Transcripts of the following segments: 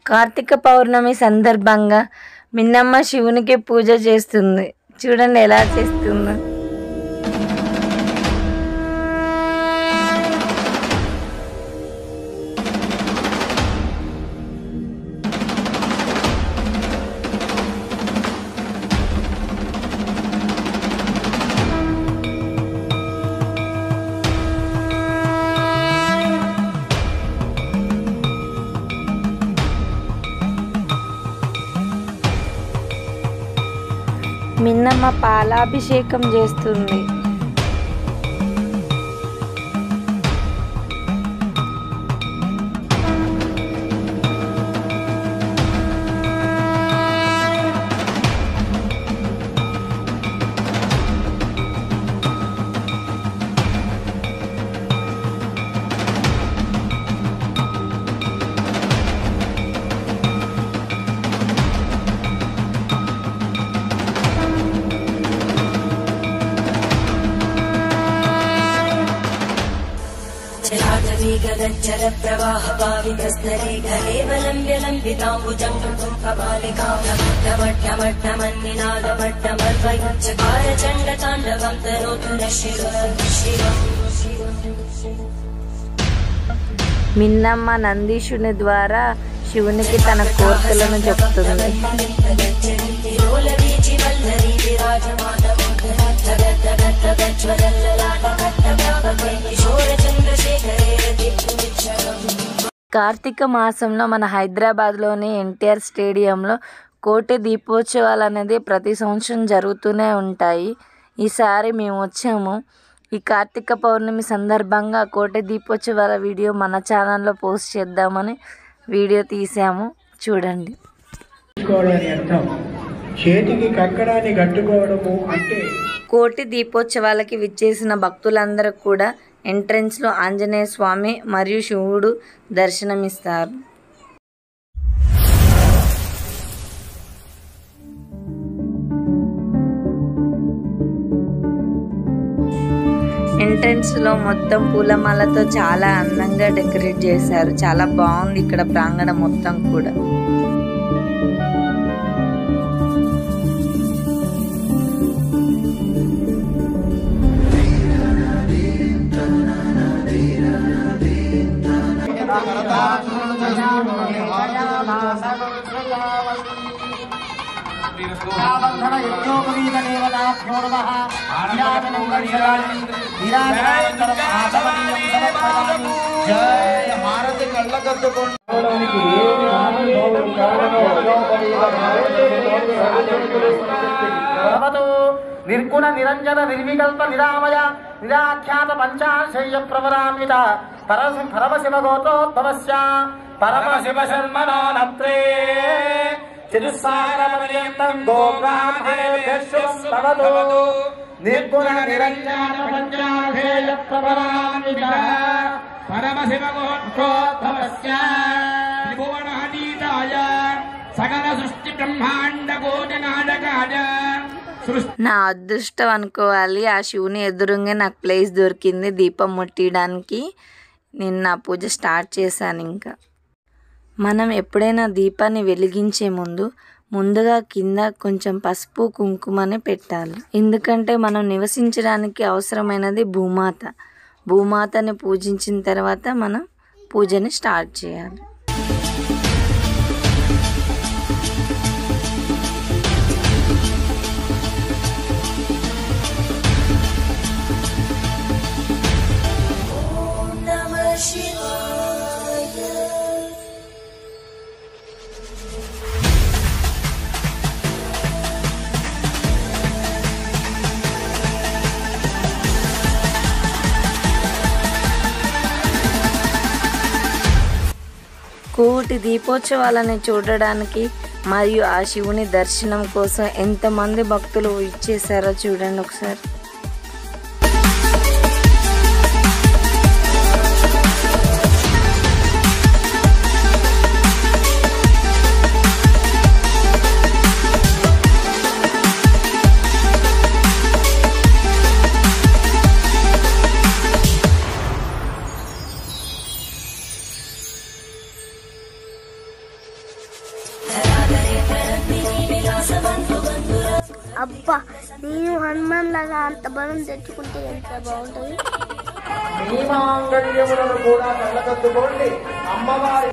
కార్తీక పౌర్ణమి సందర్భంగా మిన్నమ్మ శివునికి పూజ చేస్తుంది చూడండి ఎలా చేస్తుందో మిన్నమ్మ పాలాభిషేకం చేస్తుంది जलाटवीगदज्जल प्रवाह पावितस्तरे गलेवलम्ब्य लम्बिताम्बुजम् कपालिकामट्टमट्टमट्टमन्निनादमट्टमर्वयुच्चकार चण्डताण्डवम् तनोतु न शिव शिवम् మిన్నమ్మ నందీశుని ద్వారా శివునికి తన కోరికలను చెప్తుంది తిరోలవీచి వల్లరీ విరాజమానమోదరజ్వలల్లలాటకట్టవ్యాపకై కిశోర చంద్రశేఖరే రతిపునిచ్చరం కార్తీక మాసంలో మన హైదరాబాద్లోని ఎన్టీఆర్ స్టేడియంలో కోటి దీపోత్సవాలు అనేది ప్రతి సంవత్సరం జరుగుతూనే ఉంటాయి ఈసారి మేము వచ్చాము ఈ కార్తీక పౌర్ణమి సందర్భంగా కోటి దీపోత్సవాల వీడియో మన ఛానల్లో పోస్ట్ చేద్దామని వీడియో తీసాము చూడండి తీసుకోవడం అని అర్థం చేతికి కంకణాన్ని కట్టుకోవడము అంటే కోటి దీపోత్సవాలకి విచ్చేసిన భక్తులందరూ కూడా ఎంట్రన్స్లో ఆంజనేయ స్వామి మరియు శివుడు దర్శనమిస్తారు ఎంట్రన్స్లో మొత్తం పూలమాలతో చాలా అందంగా డెకరేట్ చేశారు చాలా బాగుంది ఇక్కడ ప్రాంగణం మొత్తం కూడా రావడానికి ఏమి మహానుభావుడు కారణమో భవతు నిర్గుణ నిరంజన నిర్వికల్ప నిరామయ నిరాఖ్యాత పంచాశయ్య ప్రవరామిత పరశ పరమశివ గోత్రోద్భవస్య పరమశివ శర్మణో నత్రే చతుస్సాగరపర్యంతం గోబ్రాహ్మణేభ్యశ్వం భవతు నిర్గుణ నిరంజన పంచాశేయ ప్రవరామిత పరమశివ గోత్రోద్భవస్య త్రిభువనాతీతాయ సకల సృష్టి బ్రహ్మాండ కోటి నాటకాయ సృష్టి నా అదృష్టం అనుకోవాలి ఆ శివుని ఎదురుగా నాకు ప్లేస్ దొరికింది దీపం ముట్టియడానికి నేను నా పూజ స్టార్ట్ చేశాను ఇంకా మనం ఎప్పుడైనా దీపాన్ని వెలిగించే ముందు ముందుగా కింద కొంచెం పసుపు కుంకుమని పెట్టాలి ఎందుకంటే మనం నివసించడానికి అవసరమైనది భూమాత భూమాతని పూజించిన తర్వాత మనం పూజని స్టార్ట్ చేయాలి नमः शिवाय కోటి దీపోత్సవాలని చూడడానికి మరియు ఆ శివుని దర్శనం కోసం ఎంతమంది భక్తులు ఇచ్చేసారో చూడండి ఒకసారి అబ్బా నేను హనుమాన్ లాగా అంత బలం తెచ్చుకుంటే ఎంత బాగుంటుంది మీ మాంగళ్యములను కూడా కళ్ళకద్దుకోండి అమ్మవారి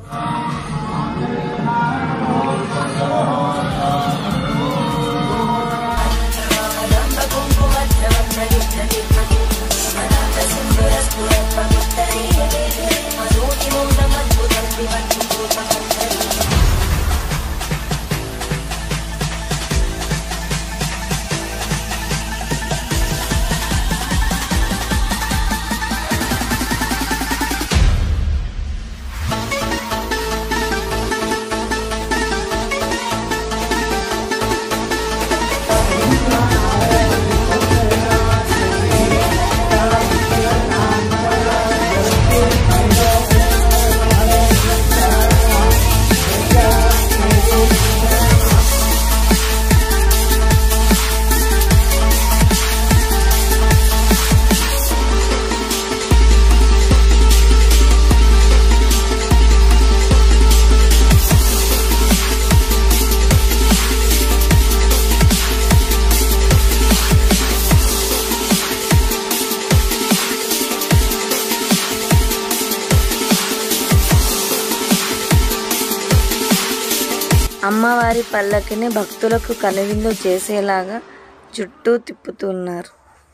అమ్మవారి పల్లకిని భక్తులకు కనువిందు చేసేలాగా చుట్టూ తిప్పుతున్నారు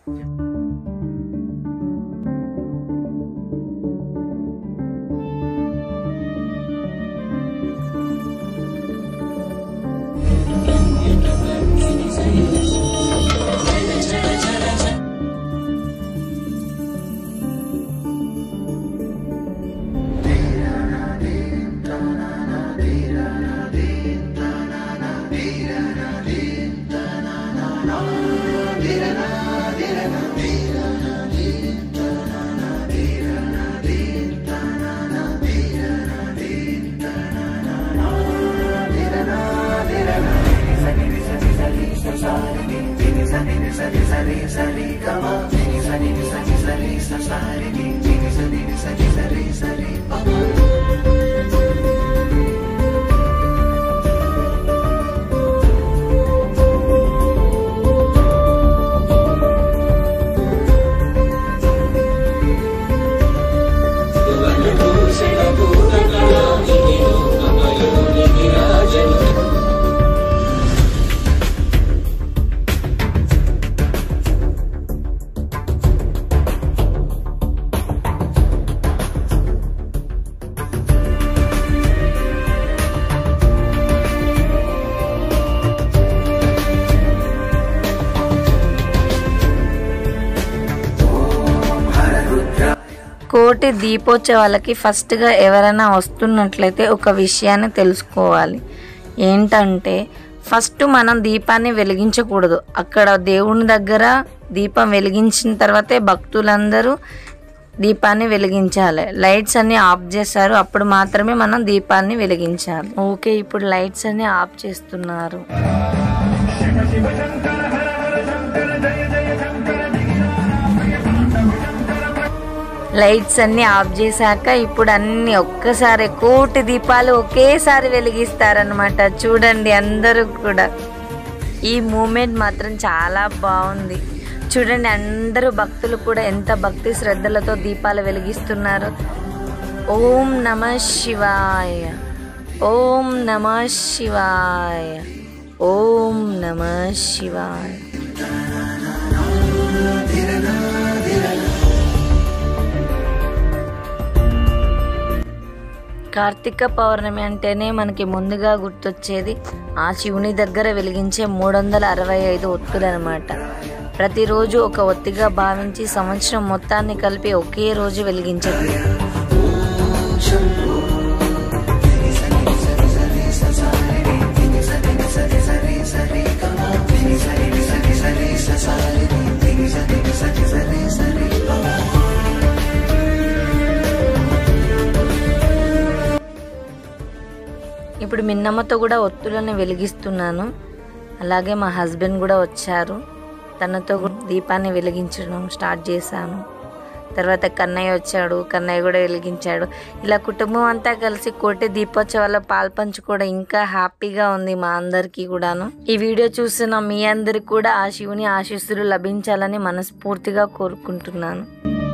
కోటి దీపోత్సవాలకి ఫస్ట్గా ఎవరైనా వస్తున్నట్లయితే ఒక విషయాన్ని తెలుసుకోవాలి ఏంటంటే ఫస్ట్ మనం దీపాన్ని వెలిగించకూడదు అక్కడ దేవుని దగ్గర దీపం వెలిగించిన తర్వాతే భక్తులందరూ దీపాన్ని వెలిగించాలి లైట్స్ అన్ని ఆఫ్ చేశారు అప్పుడు మాత్రమే మనం దీపాన్ని వెలిగించాలి ఓకే ఇప్పుడు లైట్స్ అన్ని ఆఫ్ చేస్తున్నారు లైట్స్ అన్ని ఆఫ్ చేశాక ఇప్పుడు అన్ని ఒక్కసారి కోటి దీపాలు ఒకేసారి వెలిగిస్తారనమాట చూడండి అందరూ కూడా ఈ మూమెంట్ మాత్రం చాలా బాగుంది చూడండి అందరూ భక్తులు కూడా ఎంత భక్తి శ్రద్ధలతో దీపాలు వెలిగిస్తున్నారు ఓం నమ శివాయ ఓం నమ శివాయ ఓం నమ శివాయ కార్తీక పౌర్ణమి అంటేనే మనకి ముందుగా గుర్తొచ్చేది ఆ శివుని దగ్గర వెలిగించే మూడు వందల అరవై ఐదు ఒత్తులు అనమాట ప్రతిరోజు ఒక ఒత్తిగా భావించి సంవత్సరం మొత్తాన్ని కలిపి ఒకే రోజు వెలిగించదు ఇప్పుడు మిన్నమ్మతో కూడా ఒత్తులను వెలిగిస్తున్నాను అలాగే మా హస్బెండ్ కూడా వచ్చారు తనతో కూడా దీపాన్ని వెలిగించడం స్టార్ట్ చేశాను తర్వాత కన్నయ్య వచ్చాడు కన్నయ్య కూడా వెలిగించాడు ఇలా కుటుంబం అంతా కలిసి కోటి దీపోత్సవాల్లో పాల్పంచుకోవడం ఇంకా హ్యాపీగా ఉంది మా అందరికీ కూడాను ఈ వీడియో చూసిన మీ అందరికి కూడా ఆ శివుని ఆశీస్సులు లభించాలని మనస్ఫూర్తిగా కోరుకుంటున్నాను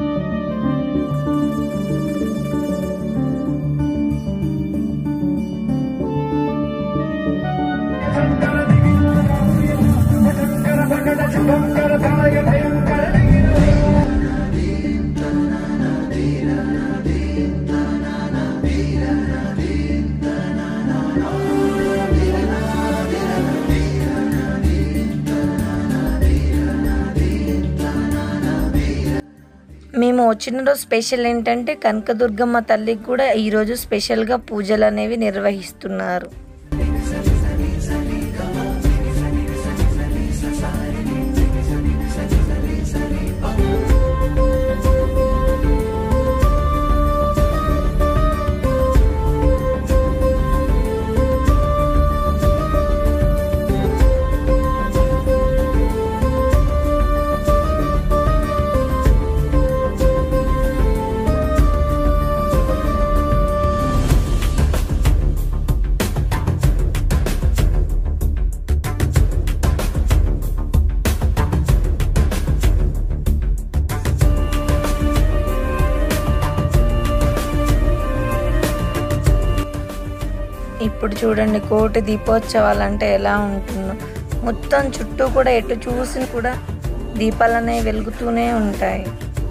మేము వచ్చిన రోజు స్పెషల్ ఏంటంటే కనకదుర్గమ్మ తల్లికి కూడా ఈరోజు స్పెషల్గా పూజలు అనేవి నిర్వహిస్తున్నారు ఇప్పుడు చూడండి కోటి దీపోత్సవాలు అంటే ఎలా ఉంటుందో మొత్తం చుట్టూ కూడా ఎటు చూసి కూడా దీపాలనే వెలుగుతూనే ఉంటాయి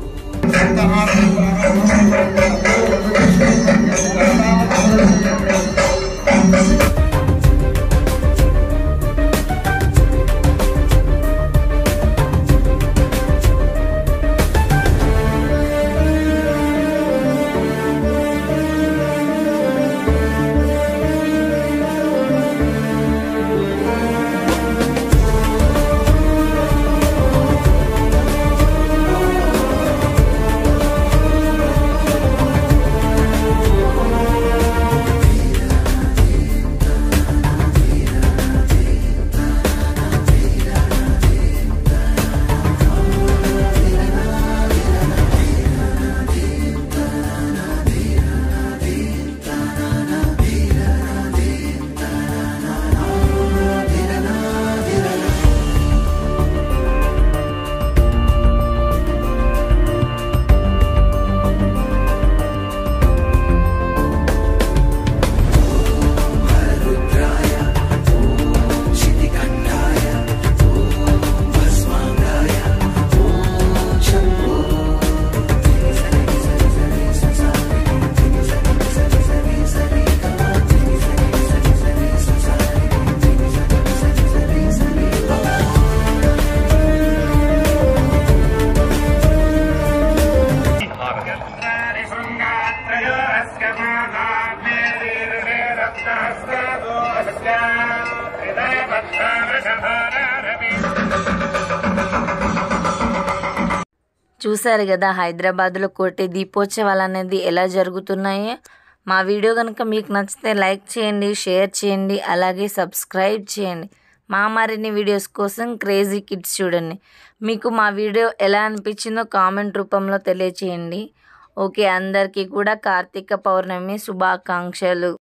చూశారు కదా హైదరాబాద్లో కోటి దీపోత్సవాలు అనేది ఎలా జరుగుతున్నాయో మా వీడియో కనుక మీకు నచ్చితే లైక్ చేయండి షేర్ చేయండి అలాగే సబ్స్క్రైబ్ చేయండి మా మరిన్ని వీడియోస్ కోసం క్రేజీ కిడ్స్ చూడండి మీకు మా వీడియో ఎలా అనిపించిందో కామెంట్ రూపంలో తెలియచేయండి ఓకే అందరికీ కూడా కార్తీక పౌర్ణమి శుభాకాంక్షలు